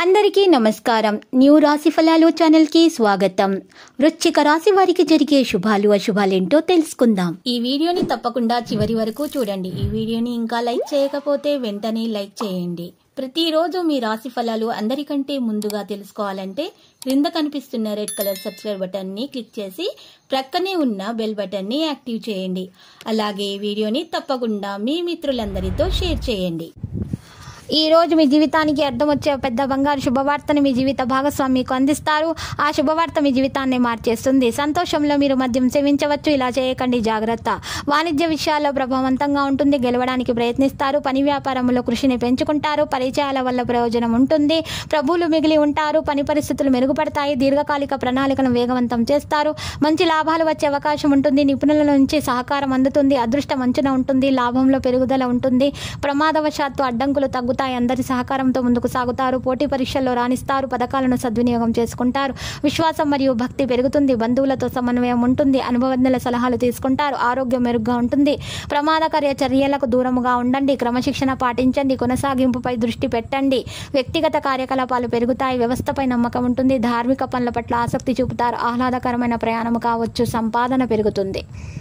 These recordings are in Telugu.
అందరికీ నమస్కారం న్యూ రాశి ఫలాలు ఛానల్కి స్వాగతం వృశ్చిక రాశి వారికి జరిగే శుభాలు అశుభాలేంటో తెలుసుకుందాం ఈ వీడియోని తప్పకుండా చివరి వరకు చూడండి ఈ వీడియోని ఇంకా లైక్ చేయకపోతే వెంటనే లైక్ చేయండి ప్రతిరోజు మీ రాశి ఫలాలు అందరికంటే ముందుగా తెలుసుకోవాలంటే క్రింద కనిపిస్తున్న రెడ్ కలర్ సబ్స్క్రైబ్ బటన్ ని క్లిక్ చేసి ప్రక్కనే ఉన్న బెల్ బటన్ ని యాక్టివ్ చేయండి అలాగే ఈ వీడియోని తప్పకుండా మీ మిత్రులందరితో షేర్ చేయండి ఈ రోజు మీ జీవితానికి అర్థం వచ్చే పెద్ద బంగారు శుభవార్తను మీ జీవిత భాగస్వామి మీకు అందిస్తారు ఆ శుభవార్త మీ జీవితాన్ని మార్చేస్తుంది సంతోషంలో మీరు మద్యం సేవించవచ్చు ఇలా చేయకండి జాగ్రత్త వాణిజ్య విషయాల్లో ప్రభావవంతంగా ఉంటుంది గెలవడానికి ప్రయత్నిస్తారు పని వ్యాపారంలో కృషిని పెంచుకుంటారు పరిచయాల వల్ల ప్రయోజనం ఉంటుంది ప్రభువులు మిగిలి ఉంటారు పని పరిస్థితులు మెరుగుపడతాయి దీర్ఘకాలిక ప్రణాళికను వేగవంతం చేస్తారు మంచి లాభాలు వచ్చే అవకాశం ఉంటుంది నిపుణుల నుంచి సహకారం అందుతుంది అదృష్టం అంచున ఉంటుంది లాభంలో పెరుగుదల ఉంటుంది ప్రమాదవశాత్తు అడ్డంకులు తగ్గుతాయి అందరి సహకారంతో ముందుకు సాగుతారు పోటీ పరీక్షల్లో రాణిస్తారు పథకాలను సద్వినియోగం చేసుకుంటారు విశ్వాసం మరియు భక్తి పెరుగుతుంది బంధువులతో సమన్వయం ఉంటుంది అనుభవజ్ఞుల సలహాలు తీసుకుంటారు ఆరోగ్యం మెరుగ్గా ఉంటుంది ప్రమాదకర చర్యలకు దూరముగా ఉండండి క్రమశిక్షణ పాటించండి కొనసాగింపుపై దృష్టి పెట్టండి వ్యక్తిగత కార్యకలాపాలు పెరుగుతాయి వ్యవస్థపై నమ్మకం ఉంటుంది ధార్మిక పనుల పట్ల ఆసక్తి చూపుతారు ఆహ్లాదకరమైన ప్రయాణం కావచ్చు సంపాదన పెరుగుతుంది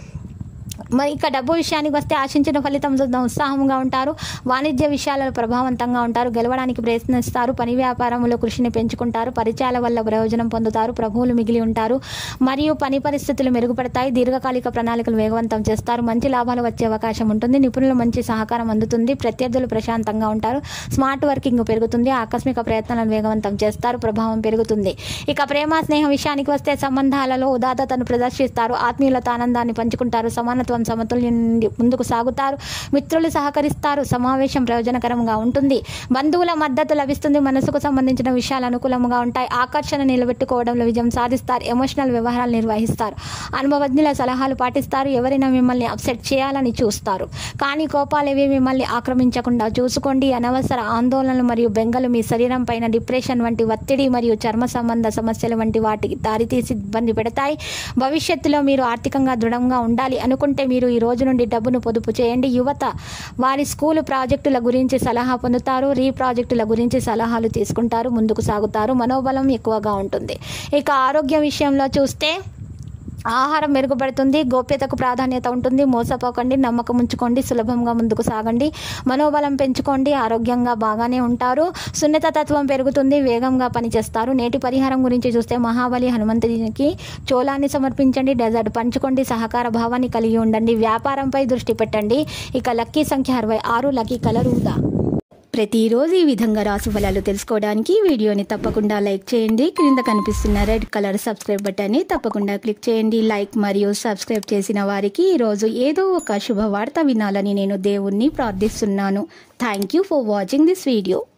మరి ఇక డబ్బు విషయానికి వస్తే ఆశించిన ఫలితం చూద్దాం ఉత్సాహంగా ఉంటారు వాణిజ్య విషయాలలో ప్రభావవంతంగా ఉంటారు గెలవడానికి ప్రయత్నిస్తారు పని వ్యాపారంలో కృషిని పెంచుకుంటారు పరిచయాల వల్ల ప్రయోజనం పొందుతారు ప్రభువులు మిగిలి ఉంటారు మరియు పని పరిస్థితులు మెరుగుపడతాయి దీర్ఘకాలిక ప్రణాళికలు వేగవంతం చేస్తారు మంచి లాభాలు వచ్చే అవకాశం ఉంటుంది నిపుణులు మంచి సహకారం అందుతుంది ప్రత్యర్థులు ప్రశాంతంగా ఉంటారు స్మార్ట్ వర్కింగ్ పెరుగుతుంది ఆకస్మిక ప్రయత్నాలను వేగవంతం చేస్తారు ప్రభావం పెరుగుతుంది ఇక ప్రేమ స్నేహ విషయానికి వస్తే సంబంధాలలో ఉదాత్తతను ప్రదర్శిస్తారు ఆత్మీయులతో ఆనందాన్ని పంచుకుంటారు సమానత్వం సమతుల్యం నుండి ముందుకు సాగుతారు మిత్రులు సహకరిస్తారు సమావేశం ప్రయోజనకరంగా ఉంటుంది బంధువుల మద్దతు లభిస్తుంది మనసుకు సంబంధించిన విషయాలు అనుకూలంగా ఉంటాయి ఆకర్షణ నిలబెట్టుకోవడంలో విజయం సాధిస్తారు ఎమోషనల్ వ్యవహారాలు నిర్వహిస్తారు అనుభవజ్ఞుల సలహాలు పాటిస్తారు ఎవరైనా మిమ్మల్ని అప్సెట్ చేయాలని చూస్తారు కానీ కోపాలేవి మిమ్మల్ని ఆక్రమించకుండా చూసుకోండి అనవసర ఆందోళనలు మరియు బెంగలు మీ శరీరం పైన డిప్రెషన్ వంటి ఒత్తిడి మరియు చర్మ సంబంధ సమస్యలు వంటి వాటికి దారితీసి ఇబ్బంది పెడతాయి భవిష్యత్తులో మీరు ఆర్థికంగా దృఢంగా ఉండాలి అనుకుంటే మీరు ఈ రోజు నుండి డబ్బును పొదుపు చేయండి యువత వారి స్కూలు ప్రాజెక్టుల గురించి సలహా పొందుతారు రీ ప్రాజెక్టుల గురించి సలహాలు తీసుకుంటారు ముందుకు సాగుతారు మనోబలం ఎక్కువగా ఉంటుంది ఇక ఆరోగ్య విషయంలో చూస్తే ఆహారం మెరుగుపడుతుంది గోప్యతకు ప్రాధాన్యత ఉంటుంది మోసపోకండి నమ్మకం ఉంచుకోండి సులభంగా ముందుకు సాగండి మనోబలం పెంచుకోండి ఆరోగ్యంగా బాగానే ఉంటారు సున్నిత తత్వం పెరుగుతుంది వేగంగా పనిచేస్తారు నేటి పరిహారం గురించి చూస్తే మహాబలి హనుమంతునికి చోళాన్ని సమర్పించండి డెజర్ట్ పంచుకోండి సహకార భావాన్ని కలిగి ఉండండి వ్యాపారంపై దృష్టి పెట్టండి ఇక లక్కీ సంఖ్య అరవై ఆరు లక్కీ కలర్ ఊదా ప్రతిరోజు ఈ విధంగా రాశి ఫలాలు తెలుసుకోవడానికి వీడియోని తప్పకుండా లైక్ చేయండి క్రింద కనిపిస్తున్న రెడ్ కలర్ సబ్స్క్రైబ్ బటన్ని తప్పకుండా క్లిక్ చేయండి లైక్ మరియు సబ్స్క్రైబ్ చేసిన వారికి ఈరోజు ఏదో ఒక శుభవార్త వినాలని నేను దేవుణ్ణి ప్రార్థిస్తున్నాను thank you for watching this video